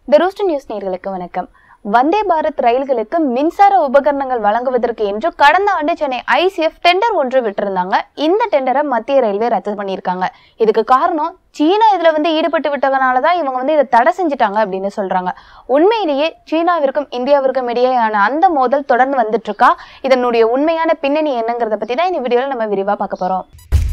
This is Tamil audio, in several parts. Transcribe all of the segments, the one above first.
த ரூஸ்ட் நியூஸ் நேர்களுக்கு வணக்கம் வந்தே பாரத் ரயில்களுக்கு மின்சார உபகரணங்கள் வழங்குவதற்கு என்று கடந்த ஆண்டு சென்னை ஐசிஎஃப் டெண்டர் ஒன்று விட்டிருந்தாங்க இந்த டெண்டரை மத்திய ரயில்வே ரத்து பண்ணியிருக்காங்க இதுக்கு காரணம் சீனா இதுல வந்து ஈடுபட்டு விட்டதுனால தான் இவங்க வந்து இதை தடை செஞ்சுட்டாங்க அப்படின்னு சொல்றாங்க உண்மையிலேயே சீனாவிற்கும் இந்தியாவிற்கும் இடையேயான அந்த மோதல் தொடர்ந்து வந்துட்டு இருக்கா இதனுடைய உண்மையான பின்னணி என்னங்கிறத பத்தி தான் இந்த வீடியோல நம்ம விரிவா பார்க்க போறோம்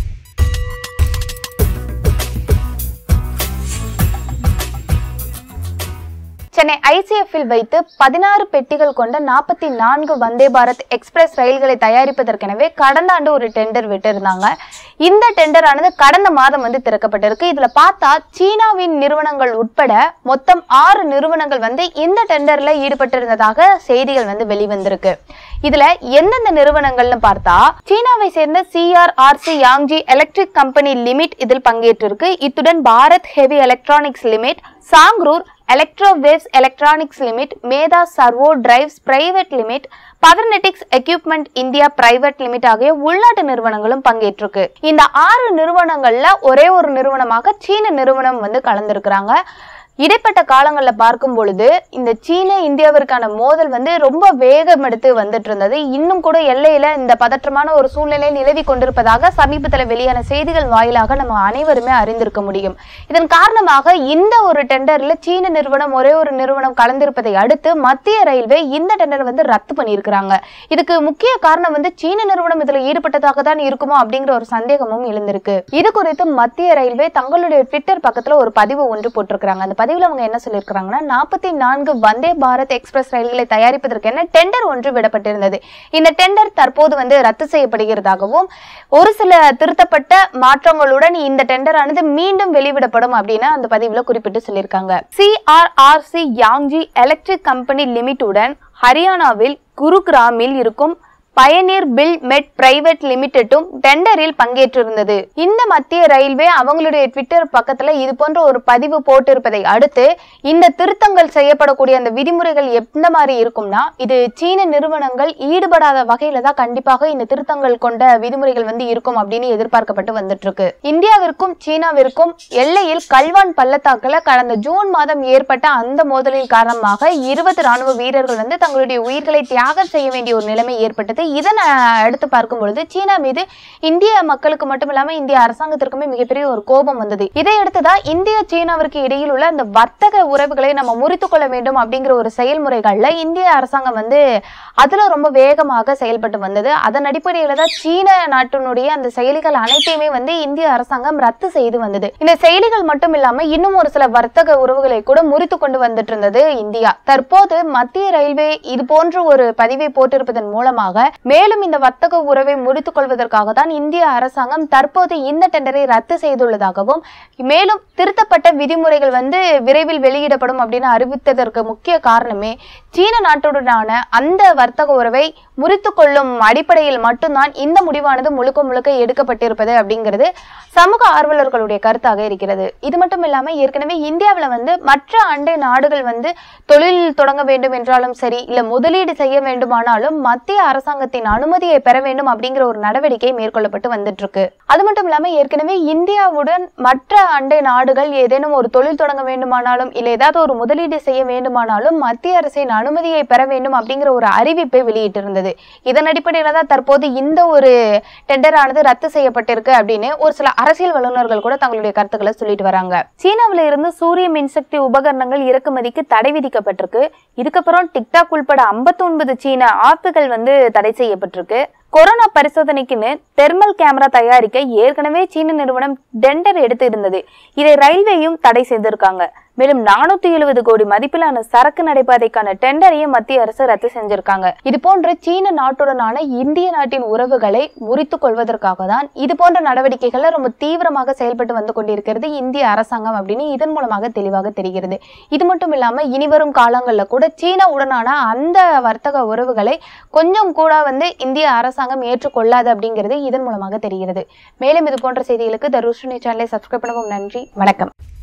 சென்னை ஐசிஎஃப்பில் வைத்து பதினாறு பெட்டிகள் கொண்ட நாற்பத்தி நான்கு வந்தே பாரத் எக்ஸ்பிரஸ் ரயில்களை தயாரிப்பதற்கெனவே கடந்த ஆண்டு ஒரு டெண்டர் விட்டிருந்தாங்க இந்த டெண்டர் ஆனது கடந்த மாதம் வந்து திறக்கப்பட்டிருக்கு இதுல பார்த்தா சீனாவின் நிறுவனங்கள் உட்பட மொத்தம் ஆறு நிறுவனங்கள் வந்து இந்த டெண்டர்ல ஈடுபட்டிருந்ததாக செய்திகள் வந்து வெளிவந்திருக்கு இதுல எந்தெந்த நிறுவனங்கள்னு பார்த்தா சீனாவை சேர்ந்த CRRC Yongji electric company limit இதில் பங்கேற்றிருக்கு இத்துடன் Bharat heavy electronics limit Sangrur electrowaves electronics limit Medha servo drives private limit Powernetics equipment India private limit ஆகிய உள்நாட்டு நிறுவனங்களும் பங்கேற்றிருக்கு இந்த ஆறு நிறுவனங்கள்ல ஒரே ஒரு நிறுவனமாக சீன நிறுவனம் வந்து கலந்திருக்கிறாங்க இடைப்பட்ட காலங்களில் பார்க்கும் பொழுது இந்த சீன இந்தியாவிற்கான மோதல் வந்து ரொம்ப வேகம் எடுத்து வந்துட்டு இருந்தது இன்னும் கூட எல்லையில இந்த பதற்றமான ஒரு சூழ்நிலை நிலவி கொண்டிருப்பதாக சமீபத்தில் வெளியான செய்திகள் வாயிலாக நம்ம அனைவருமே அறிந்திருக்க முடியும் இதன் காரணமாக இந்த ஒரு டெண்டர்ல சீன நிறுவனம் ஒரே ஒரு நிறுவனம் கலந்திருப்பதை அடுத்து மத்திய ரயில்வே இந்த டெண்டர் வந்து ரத்து பண்ணியிருக்கிறாங்க இதுக்கு முக்கிய காரணம் வந்து சீன நிறுவனம் இதுல ஈடுபட்டதாக தான் இருக்குமோ அப்படிங்கிற ஒரு சந்தேகமும் எழுந்திருக்கு இது குறித்து மத்திய ரயில்வே தங்களுடைய ட்விட்டர் பக்கத்துல ஒரு பதிவு ஒன்று போட்டிருக்கிறாங்க அந்த பதிவுல அவங்க என்ன சொல்லியிருக்கிறாங்கன்னா நாற்பத்தி நான்கு வந்தே பாரத் எக்ஸ்பிரஸ் ரயில்களை தயாரிப்பதற்கு என்ன டெண்டர் ஒன்று விடப்பட்டிருந்தது இந்த டெண்டர் தற்போது வந்து ரத்து செய்யப்படுகிறதாகவும் ஒரு சில திருத்தப்பட்ட மாற்றங்களுடன் இந்த டெண்டர் ஆனது மீண்டும் வெளிவிடப்படும் அப்படின்னு அந்த பதிவுல குறிப்பிட்டு சொல்லியிருக்காங்க சிஆர்ஆர்சி யாங்ஜி எலக்ட்ரிக் கம்பெனி லிமிட்டுடன் ஹரியானாவில் குருகிராமில் இருக்கும் பயனீர் பில் மெட் பிரைவேட் லிமிடெட்டும் டெண்டரில் பங்கேற்றிருந்தது இந்த மத்திய ரயில்வே அவங்களுடைய ட்விட்டர் பக்கத்துல இது போன்ற ஒரு பதிவு போட்டிருப்பதை அடுத்து இந்த திருத்தங்கள் செய்யப்படக்கூடிய அந்த விதிமுறைகள் எந்த மாதிரி இருக்கும்னா இது சீன நிறுவனங்கள் ஈடுபடாத வகையில தான் கண்டிப்பாக இந்த திருத்தங்கள் கொண்ட விதிமுறைகள் வந்து இருக்கும் அப்படின்னு எதிர்பார்க்கப்பட்டு வந்துட்டு இருக்கு இந்தியாவிற்கும் சீனாவிற்கும் எல்லையில் கல்வான் பள்ளத்தாக்குல கடந்த ஜூன் மாதம் ஏற்பட்ட அந்த மோதலின் காரணமாக இருபது ராணுவ வீரர்கள் வந்து தங்களுடைய உயிர்களை தியாகம் செய்ய வேண்டிய ஒரு நிலைமை ஏற்பட்டது இதனை அடுத்து பார்க்கும் பொழுது சீனா மீது இந்திய மக்களுக்கு மட்டும் இல்லாம இந்திய அரசாங்கத்திற்குமே மிகப்பெரிய ஒரு கோபம் வந்தது இதை அடுத்துதான் இந்தியா சீனாவிற்கு இடையில் உள்ள அந்த வர்த்தக உறவுகளை நம்ம முறித்து கொள்ள வேண்டும் அப்படிங்கிற ஒரு செயல்முறைகள்ல இந்திய அரசாங்கம் வந்து அதுல ரொம்ப வேகமாக செயல்பட்டு வந்தது அதன் அடிப்படையில தான் சீன நாட்டினுடைய அந்த செயலிகள் அனைத்தையுமே வந்து இந்திய அரசாங்கம் ரத்து செய்து வந்தது இந்த செயலிகள் மட்டும் இல்லாம இன்னும் ஒரு சில வர்த்தக உறவுகளை கூட முறித்து கொண்டு வந்துட்டு இருந்தது இந்தியா தற்போது மத்திய ரயில்வே இது போன்ற ஒரு பதிவை போட்டிருப்பதன் மூலமாக மேலும் இந்த வர்த்தக உறவை முடித்துக் கொள்வதற்காக தான் இந்திய அரசாங்கம் தற்போது இந்த டெண்டரை ரத்து செய்துள்ளதாகவும் மேலும் திருத்தப்பட்ட விதிமுறைகள் வந்து விரைவில் வெளியிடப்படும் அப்படின்னு அறிவித்ததற்கு முக்கிய காரணமே சீன நாட்டுடனான அந்த வர்த்தக உறவை முறித்து கொள்ளும் அடிப்படையில் மட்டும்தான் இந்த முடிவானது முழுக்க முழுக்க எடுக்கப்பட்டிருப்பது அப்படிங்கிறது சமூக ஆர்வலர்களுடைய கருத்தாக இருக்கிறது இது மட்டும் இல்லாம ஏற்கனவே இந்தியாவில் வந்து மற்ற அண்டை நாடுகள் வந்து தொழில் தொடங்க வேண்டும் என்றாலும் சரி இல்ல முதலீடு செய்ய வேண்டுமானாலும் மத்திய அரசாங்கத்தின் அனுமதியை பெற வேண்டும் அப்படிங்கிற ஒரு நடவடிக்கை மேற்கொள்ளப்பட்டு வந்துட்டு இருக்கு அது மட்டும் இல்லாம ஏற்கனவே இந்தியாவுடன் மற்ற அண்டை நாடுகள் ஏதேனும் ஒரு தொழில் தொடங்க வேண்டுமானாலும் இல்ல ஏதாவது ஒரு முதலீடு செய்ய வேண்டுமானாலும் மத்திய அரசின் அனுமதியை பெற வேண்டும் அப்படிங்கிற ஒரு அறிவிப்பை வெளியிட்டிருந்தது இதன் அடிப்படையில தான் தற்போது இந்த ஒரு டெண்டர் ஆனது ரத்து செய்யப்பட்டிருக்கு அப்படின்னு ஒரு சில அரசியல் வல்லுநர்கள் கூட தங்களுடைய கருத்துக்களை சொல்லிட்டு வராங்க சீனாவில இருந்து சூரிய மின்சக்தி உபகரணங்கள் இறக்குமதிக்கு தடை விதிக்கப்பட்டிருக்கு இதுக்கப்புறம் டிக்டாக் உள்பட 59 சீன ஆப்புகள் வந்து தடை செய்யப்பட்டிருக்கு கொரோனா பரிசோதனைக்குன்னு தெர்மல் கேமரா தயாரிக்க ஏற்கனவே சீன நிறுவனம் டெண்டர் எடுத்து இருந்தது இதை ரயில்வேயும் தடை செய்திருக்காங்க மேலும் நானூத்தி எழுபது கோடி மதிப்பிலான சரக்கு நடைபாதைக்கான டெண்டரையும் மத்திய அரசு ரத்து செஞ்சிருக்காங்க இது போன்ற சீன நாட்டுடனான இந்திய நாட்டின் உறவுகளை முறித்துக் கொள்வதற்காக தான் இது போன்ற நடவடிக்கைகளை ரொம்ப தீவிரமாக செயல்பட்டு வந்து கொண்டிருக்கிறது இந்திய அரசாங்கம் அப்படின்னு இதன் மூலமாக தெளிவாக தெரிகிறது இது மட்டும் இல்லாம இனிவரும் காலங்களில் கூட சீனா உடனான அந்த வர்த்தக உறவுகளை கொஞ்சம் கூட வந்து இந்திய அரசாங்கம் ஏற்றுக்கொள்ளாது அப்படிங்கிறது இதன் மூலமாக தெரிகிறது மேலும் இது போன்ற செய்திகளுக்கு த ரூஷனி சேனலை சப்ஸ்கிரைப் பண்ணவும் நன்றி வணக்கம்